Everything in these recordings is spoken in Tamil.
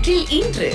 வரலாற்றில் இன்று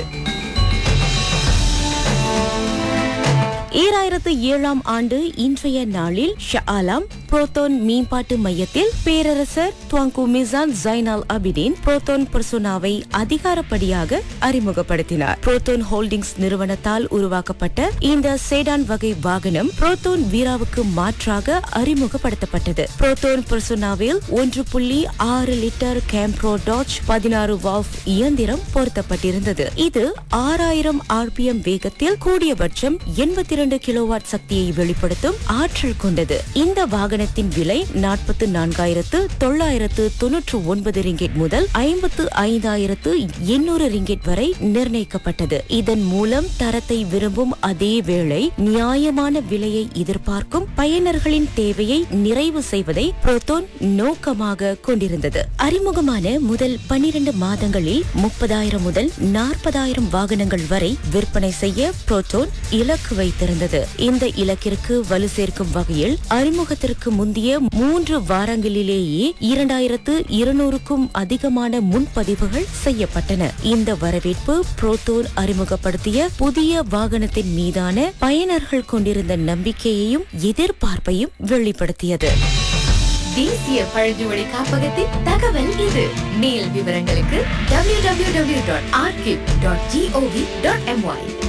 ஈராயிரத்து ஏழாம் ஆண்டு இன்றைய நாளில் ஷஆலாம் புரோத்தோன் மேம்பாட்டு மையத்தில் பேரரசர் துவாங்கு மிசான் ஜைனால் அபிடின் புரோத்தோன் பர்சோனாவை அதிகாரப்படியாக அறிமுகப்படுத்தினார் புரோத்தோன் ஹோல்டிங்ஸ் நிறுவனத்தால் உருவாக்கப்பட்ட இந்த சேடான் வகை வாகனம் புரோத்தோன் வீராவுக்கு மாற்றாக அறிமுகப்படுத்தப்பட்டது புரோத்தோன் பர்சோனாவில் ஒன்று புள்ளி ஆறு லிட்டர் கேம்ப்ரோ டாச் பதினாறு வால்வ் இயந்திரம் பொருத்தப்பட்டிருந்தது இது ஆறாயிரம் ஆர்பிஎம் வேகத்தில் கூடியபட்சம் எண்பத்தி இரண்டு கிலோவாட் சக்தியை வெளிப்படுத்தும் ஆற்றல் கொண்டது இந்த வாகனத்தின் விலை நாற்பத்து நான்காயிரத்து தொள்ளாயிரத்து தொன்னூற்று ஒன்பது ரிங்கெட் முதல் ஐம்பத்து ஐந்தாயிரத்து எண்ணூறு ரிங்கெட் வரை நிர்ணயிக்கப்பட்டது இதன் மூலம் தரத்தை விரும்பும் அதே வேளை நியாயமான விலையை எதிர்பார்க்கும் பயனர்களின் தேவையை நிறைவு செய்வதை புரோத்தோன் நோக்கமாக கொண்டிருந்தது அறிமுகமான முதல் பனிரெண்டு மாதங்களில் முப்பதாயிரம் முதல் நாற்பதாயிரம் வாகனங்கள் வரை விற்பனை செய்ய புரோட்டோன் இலக்கு வைத்திருந்தது இந்த இலக்கிற்கு வலு சேர்க்கும் வகையில் அறிமுகத்திற்கு முந்தைய மூன்று வாரங்களிலேயே இரண்டாயிரத்து இருநூறுக்கும் அதிகமான முன்பதிவுகள் செய்யப்பட்டன இந்த வரவேற்பு புரோட்டோன் அறிமுகப்படுத்திய புதிய வாகனத்தின் மீதான பயனர்கள் கொண்டிருந்த நம்பிக்கையையும் எதிர்பார்ப்பையும் வெளிப்படுத்தியது தேசிய பழங்குடி காப்பகத்தின் தகவல் இது மேல் விவரங்களுக்கு www.archive.gov.my